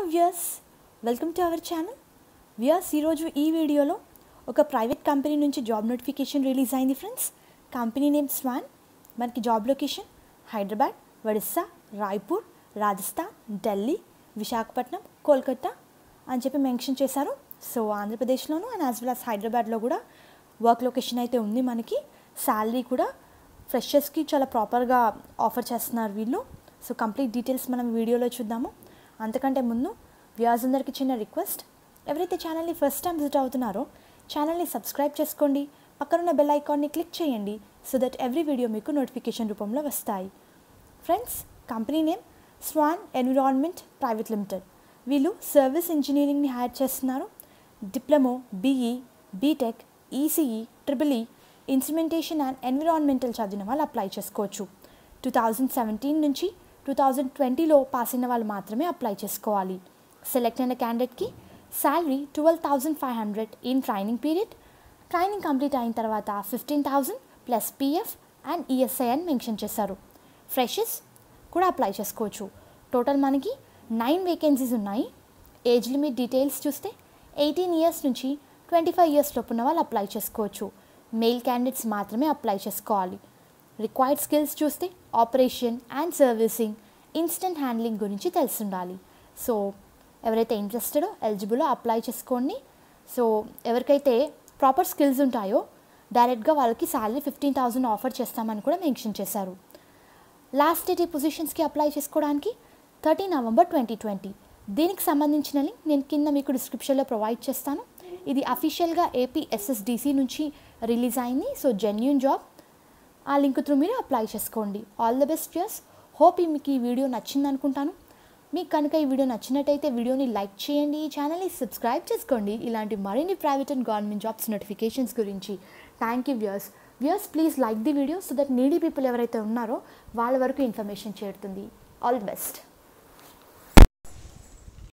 viewers welcome to our channel viewers ఈరోజు ఈ వీడియోలో ఒక ప్రైవేట్ కంపెనీ నుంచి జాబ్ నోటిఫికేషన్ రిలీజ్ అయింది ఫ్రెండ్స్ కంపెనీ నేమ్ స్వాన్ మనకి జాబ్ లొకేషన్ హైదరాబాద్ ఒడిస్సా రాయ్పూర్ రాజస్థాన్ ఢిల్లీ విశాఖపట్నం కోల్కతా అని చెప్పి మెన్షన్ చేశారు సో ఆంధ్రప్రదేశ్లోను అండ్ యాజ్ వెల్ యాజ్ హైదరాబాద్లో కూడా వర్క్ లొకేషన్ అయితే ఉంది మనకి శాలరీ కూడా ఫ్రెషర్స్కి చాలా ప్రాపర్గా ఆఫర్ చేస్తున్నారు వీళ్ళు సో కంప్లీట్ డీటెయిల్స్ మనం వీడియోలో చూద్దాము అంతకంటే ముందు వ్యూయర్స్ అందరికీ చిన్న రిక్వెస్ట్ ఎవరైతే ఛానల్ని ఫస్ట్ టైం విజిట్ అవుతున్నారో ఛానల్ని సబ్స్క్రైబ్ చేసుకోండి పక్కనున్న బెల్ ఐకాన్ని క్లిక్ చేయండి సో దట్ ఎవ్రీ వీడియో మీకు నోటిఫికేషన్ రూపంలో వస్తాయి friends company name Swan environment private limited వీళ్ళు సర్వీస్ ఇంజనీరింగ్ని హైర్ చేస్తున్నారు diploma BE BTech ECE triple E instrumentation and environmental చదివిన వాళ్ళు అప్లై చేసుకోవచ్చు టూ థౌజండ్ సెవెంటీన్ నుంచి టూ థౌజండ్ ట్వంటీలో పాస్ అయిన వాళ్ళు మాత్రమే అప్లై చేసుకోవాలి సెలెక్ట్ అయిన క్యాండిడేట్కి salary twelve thousand five hundred in training period training complete అయిన తర్వాత fifteen thousand plus PF and ESI అని మెన్షన్ చేశారు ఫ్రెషర్స్ కూడా అప్లై చేసుకోవచ్చు టోటల్ మనకి నైన్ వేకెన్సీస్ ఉన్నాయి ఏజ్ లిమిట్ డీటెయిల్స్ చూస్తే ఎయిటీన్ ఇయర్స్ నుంచి ట్వంటీ ఫైవ్ ఇయర్స్ లోపు ఉన్న వాళ్ళు అప్లై చేసుకోవచ్చు మెయిల్ క్యాండిడేట్స్ మాత్రమే అప్లై చేసుకోవాలి రిక్వైర్డ్ స్కిల్స్ చూస్తే operation and servicing instant handling గురించి తెలిసి ఉండాలి సో ఎవరైతే ఇంట్రెస్టెడో ఎలిజిబులో అప్లై చేసుకోండి సో ఎవరికైతే ప్రాపర్ స్కిల్స్ ఉంటాయో డైరెక్ట్గా వాళ్ళకి శాలరీ ఫిఫ్టీన్ థౌజండ్ ఆఫర్ చేస్తామని కూడా మెన్షన్ చేశారు లాస్ట్ డేట్ ఈ పొజిషన్స్కి అప్లై చేసుకోవడానికి థర్టీ నవంబర్ ట్వంటీ ట్వంటీ దీనికి సంబంధించిన లింక్ నేను కింద మీకు డిస్క్రిప్షన్లో ప్రొవైడ్ చేస్తాను ఇది అఫీషియల్గా ఏపీ ఎస్ఎస్డిసి నుంచి రిలీజ్ అయింది సో జెన్యున్ జాబ్ ఆ లింక్ త్రూ మీరు అప్లై చేసుకోండి ఆల్ ద బెస్ట్ యర్స్ హోప్ మీకు ఈ వీడియో నచ్చింది అనుకుంటాను మీకు కనుక ఈ వీడియో నచ్చినట్టయితే వీడియోని లైక్ చేయండి ఈ ఛానల్ని సబ్స్క్రైబ్ చేసుకోండి ఇలాంటి మరిన్ని private and government jobs notifications గురించి thank you viewers viewers please like the video so that needy people ఎవరైతే ఉన్నారో వాళ్ళ వరకు ఇన్ఫర్మేషన్ చేరుతుంది ఆల్ ది బెస్ట్